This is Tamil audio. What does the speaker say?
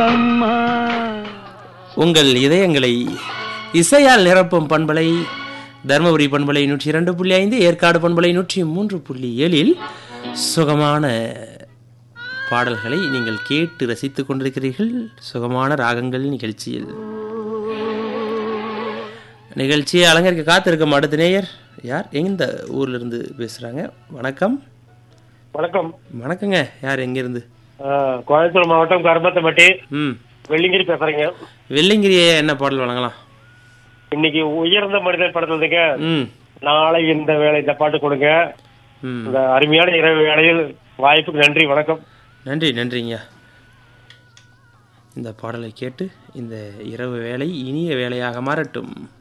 உங்கள் இதயங்களை இசையால் நிரப்பும் பண்பலை தருமபுரி பண்பலை நூற்றி இரண்டு புள்ளி ஐந்து ஏற்காடு பண்பலை நூற்றி மூன்று புள்ளி ஏழில் சுகமான பாடல்களை நீங்கள் கேட்டு ரசித்துக் கொண்டிருக்கிறீர்கள் சுகமான ராகங்கள் நிகழ்ச்சியில் நிகழ்ச்சியை அலங்கரிக்க காத்திருக்கும் அடுத்த நேயர் யார் எந்த ஊர்ல இருந்து பேசுறாங்க வணக்கம் வணக்கம் வணக்கங்க யார் எங்கிருந்து ஆஹ், கோயம்புத்தூர் மாவட்டம் கருமத்தம்பட்டி ம் வெள்ளிங்கிரி பேசுறீங்க வெள்ளிங்கிரியை என்ன பாடல் வழங்கலாம் இன்னைக்கு உயர்ந்த மனிதன் படத்துலதுங்க ம் நாளை இந்த வேலை இந்த பாட்டு கொடுங்க ம் இந்த அருமையான இரவு வேளையில் வாய்ப்புக்கு நன்றி வணக்கம் நன்றி நன்றிங்க இந்த பாடலை கேட்டு இந்த இரவு வேலை இனிய வேலையாக மாறட்டும்